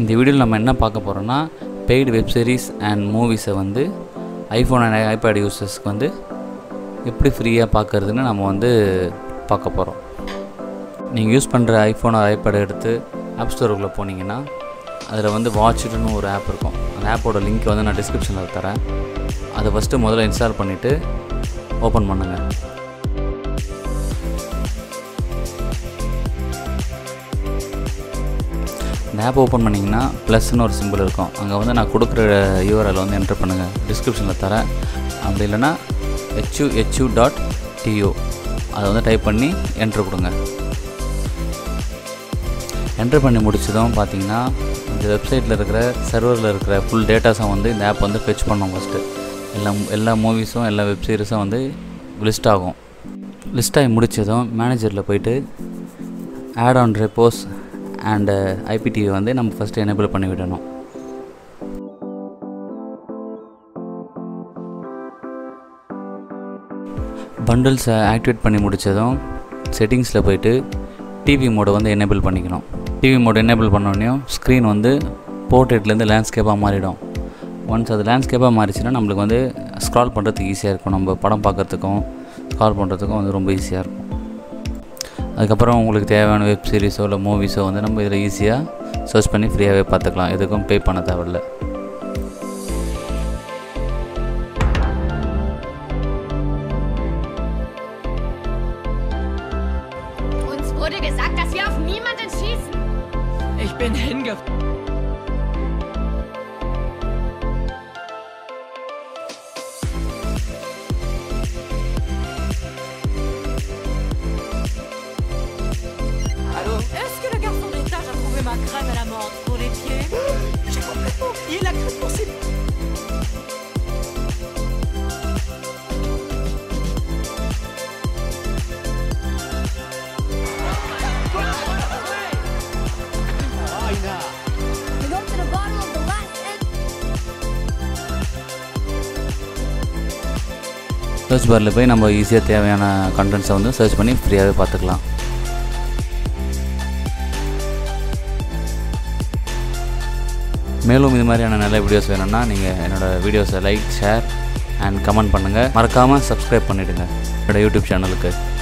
இந்த வீடியோவில் நம்ம என்ன பார்க்க போகிறோம்னா பெய்டு வெப் சீரிஸ் அண்ட் மூவிஸை வந்து ஐஃபோன் அண்ட் ஐபேட் யூசர்ஸ்க்கு வந்து எப்படி ஃப்ரீயாக பார்க்குறதுன்னு நம்ம வந்து பார்க்க போகிறோம் நீங்கள் யூஸ் பண்ணுற ஐஃபோன் ஐபேட் எடுத்து ஆப் ஸ்டோருக்குள்ளே போனீங்கன்னா அதில் வந்து வாட்ச்டுன்னு ஒரு ஆப் இருக்கும் அந்த ஆப்போட லிங்க் வந்து நான் டிஸ்கிரிப்ஷனில் தரேன் அதை ஃபஸ்ட்டு முதல்ல இன்ஸ்டால் பண்ணிவிட்டு ஓப்பன் பண்ணுங்கள் இந்த ஆப் ஓப்பன் பண்ணிங்கன்னா ப்ளஸ்னு ஒரு சிம்பிள் இருக்கும் அங்கே வந்து நான் கொடுக்குற யூஆர்எல் வந்து என்டர் பண்ணுங்கள் டிஸ்கிரிப்ஷனில் தரேன் அப்படி இல்லைன்னா ஹெச்யூ ஹெச்யூ டாட் டியூ அதை வந்து டைப் பண்ணி என்ட்ரு கொடுங்க என்ட்ரு பண்ணி முடிச்சதும் பார்த்தீங்கன்னா இந்த வெப்சைட்டில் இருக்கிற சர்வரில் இருக்கிற ஃபுல் டேட்டாஸும் வந்து இந்த ஆப் வந்து ஃபெச் பண்ணோம் ஃபஸ்ட்டு எல்லா எல்லா மூவிஸும் எல்லா வெப் சீரிஸும் வந்து லிஸ்ட் ஆகும் லிஸ்ட் ஆகி முடித்ததும் மேனேஜரில் போயிட்டு add on repos and IPTV வந்து நம்ம ஃபஸ்ட்டு எனேபிள் பண்ணி விடணும் பண்டில்ஸை ஆக்டிவேட் பண்ணி முடித்ததும் செட்டிங்ஸில் போயிட்டு டிவி மோடை வந்து எனேபிள் பண்ணிக்கணும் டிவி மோட் எனேபிள் பண்ணோடனையும் ஸ்க்ரீன் வந்து போர்ட்ரேட்லேருந்து லேண்ட்ஸ்கேப்பாக மாறிடும் ஒன்ஸ் அது லேண்ட்ஸ்கேப்பாக மாறிச்சுன்னா நம்மளுக்கு வந்து ஸ்க்ரால் பண்ணுறதுக்கு ஈஸியாக இருக்கும் நம்ம படம் பார்க்குறதுக்கும் ஸ்க்ரால் பண்ணுறதுக்கும் வந்து ரொம்ப ஈஸியாக இருக்கும் அதுக்கப்புறம் உங்களுக்கு தேவையான வெப் சீரிஸோ இல்லை மூவிஸோ வந்து நம்ம இதில் ஈஸியாக சர்ச் பண்ணி ஃப்ரீயாகவே பார்த்துக்கலாம் எதுக்கும் பே பண்ண தேவையில்ல Uns wurde gesagt, dass wir auf niemanden schießen. Ich bin hingefallen. Allô Est-ce que le garçon d'étage a trouvé ma crème à la menthe pour les pieds J'ai complètement oublié la crème pour ses We go to the bottom of the last end. Search பாரில் போய் நம்ம ஈஸியாக தேவையான கண்டென்ட்ஸை வந்து search பண்ணி ஃப்ரீயாகவே பார்த்துக்கலாம் மேலும் இது மாதிரியான நல்ல வீடியோஸ் வேணும்னா நீங்கள் என்னோடய வீடியோஸை லைக் ஷேர் அண்ட் கமெண்ட் பண்ணுங்கள் மறக்காமல் சப்ஸ்கிரைப் பண்ணிவிடுங்க என்னோடய யூடியூப் சேனலுக்கு